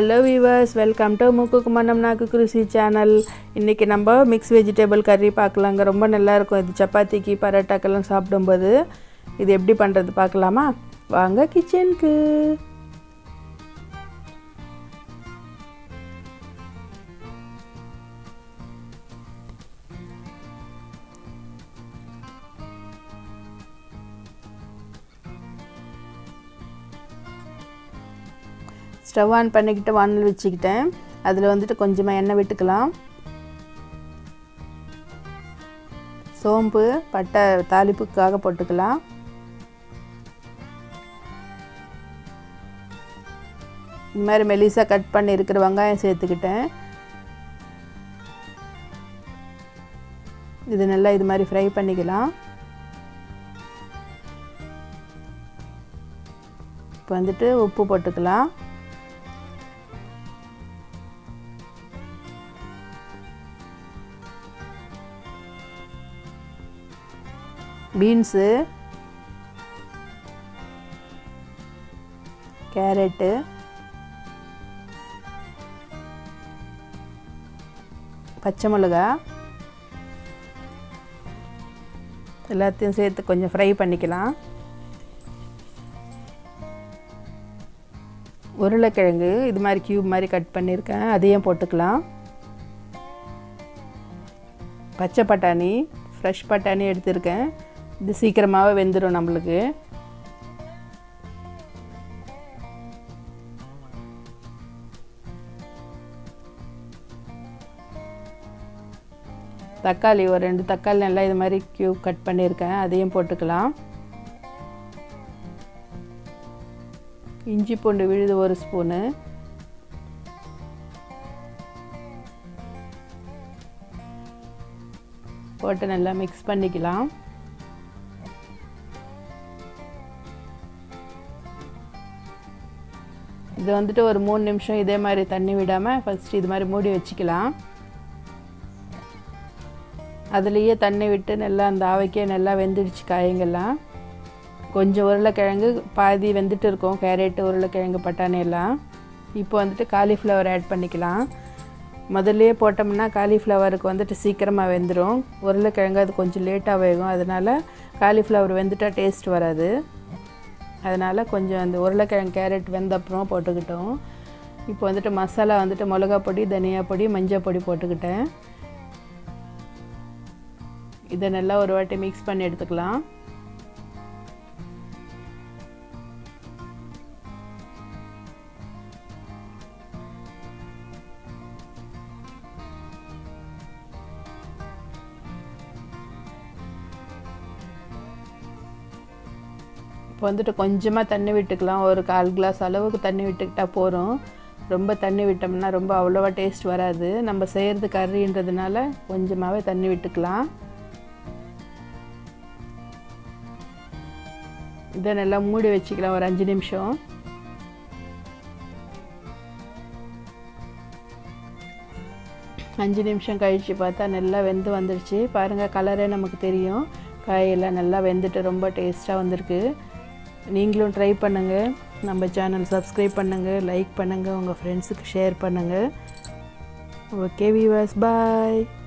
hello viewers welcome to மூக்குக்கு மன்னம் நாக்கு குருசி channel இன்றைக்கி நம்ம மிக்ஸ் வெஜிடபிள் கறி பார்க்கலாங்க ரொம்ப நல்லா இருக்கும் இது சப்பாத்திக்கு பரோட்டாக்கெல்லாம் சாப்பிடும்போது இது எப்படி பண்ணுறது பார்க்கலாமா வாங்க கிச்சனுக்கு ஸ்டவ் ஆன் பண்ணிக்கிட்டு வானல் வச்சுக்கிட்டேன் அதில் வந்துட்டு கொஞ்சமாக எண்ணெய் விட்டுக்கலாம் சோம்பு பட்டை தாளிப்புக்காக போட்டுக்கலாம் இந்த மாதிரி மெலிசாக கட் பண்ணி இருக்கிற வெங்காயம் சேர்த்துக்கிட்டேன் இது நல்லா இது மாதிரி ஃப்ரை பண்ணிக்கலாம் இப்போ வந்துட்டு உப்பு போட்டுக்கலாம் பீன்ஸு கேரட்டு பச்சை மிளகா எல்லாத்தையும் சேர்த்து கொஞ்சம் ஃப்ரை பண்ணிக்கலாம் உருளைக்கிழங்கு இது மாதிரி க்யூப் மாதிரி கட் பண்ணியிருக்கேன் அதையும் போட்டுக்கலாம் பச்சை பட்டாணி ஃப்ரெஷ் பட்டாணி எடுத்திருக்கேன் இது சீக்கிரமாகவே வெந்துடும் நம்மளுக்கு தக்காளி ஒரு ரெண்டு தக்காளி நல்லா இது மாதிரி க்யூப் கட் பண்ணியிருக்கேன் அதையும் போட்டுக்கலாம் இஞ்சி பூண்டு விழுது ஒரு ஸ்பூனு போட்டு நல்லா மிக்ஸ் பண்ணிக்கலாம் இது வந்துட்டு ஒரு மூணு நிமிஷம் இதே மாதிரி தண்ணி விடாமல் ஃபஸ்ட்டு இது மாதிரி மூடி வச்சுக்கலாம் அதுலேயே தண்ணி விட்டு நல்லா அந்த ஆவைக்கே நல்லா வெந்துடுச்சு காய்ங்கெல்லாம் கொஞ்சம் உருளைக்கிழங்கு பாதி வெந்துட்டு இருக்கும் கேரட்டு உருளைக்கிழங்கு பட்டாணி எல்லாம் இப்போ வந்துட்டு காலிஃப்ளவர் ஆட் பண்ணிக்கலாம் முதல்லையே போட்டோம்னா காலிஃப்ளவருக்கு வந்துட்டு சீக்கிரமாக வெந்துடும் உருளைக்கிழங்கு அது கொஞ்சம் லேட்டாக வேகும் அதனால் காலிஃப்ளவர் வெந்துட்டால் டேஸ்ட் வராது அதனால் கொஞ்சம் அந்த உருளைக்கிழங்கு கேரட் வெந்த அப்புறம் போட்டுக்கிட்டோம் இப்போ வந்துட்டு மசாலா வந்துட்டு மிளகா பொடி தனியா பொடி மஞ்சள் பொடி போட்டுக்கிட்டேன் இதை நல்லா ஒரு வாட்டி மிக்ஸ் பண்ணி எடுத்துக்கலாம் இப்போ வந்துட்டு கொஞ்சமாக தண்ணி விட்டுக்கலாம் ஒரு கால் கிளாஸ் அளவுக்கு தண்ணி விட்டுக்கிட்டால் போகிறோம் ரொம்ப தண்ணி விட்டோம்னா ரொம்ப அவ்வளோவா டேஸ்ட் வராது நம்ம செய்கிறது கறின்றதுனால கொஞ்சமாகவே தண்ணி விட்டுக்கலாம் இதை நல்லா மூடி வச்சுக்கலாம் ஒரு அஞ்சு நிமிஷம் அஞ்சு நிமிஷம் கழித்து பார்த்தா நல்லா வெந்து வந்துடுச்சு பாருங்கள் கலரே நமக்கு தெரியும் காயெல்லாம் நல்லா வெந்துட்டு ரொம்ப டேஸ்ட்டாக வந்திருக்கு நீங்களும் ட்ரை பண்ணுங்கள் நம்ம சேனல் சப்ஸ்கிரைப் பண்ணுங்கள் லைக் பண்ணுங்கள் உங்கள் ஃப்ரெண்ட்ஸுக்கு ஷேர் பண்ணுங்கள் ஓகே வீவர்ஸ் பாய்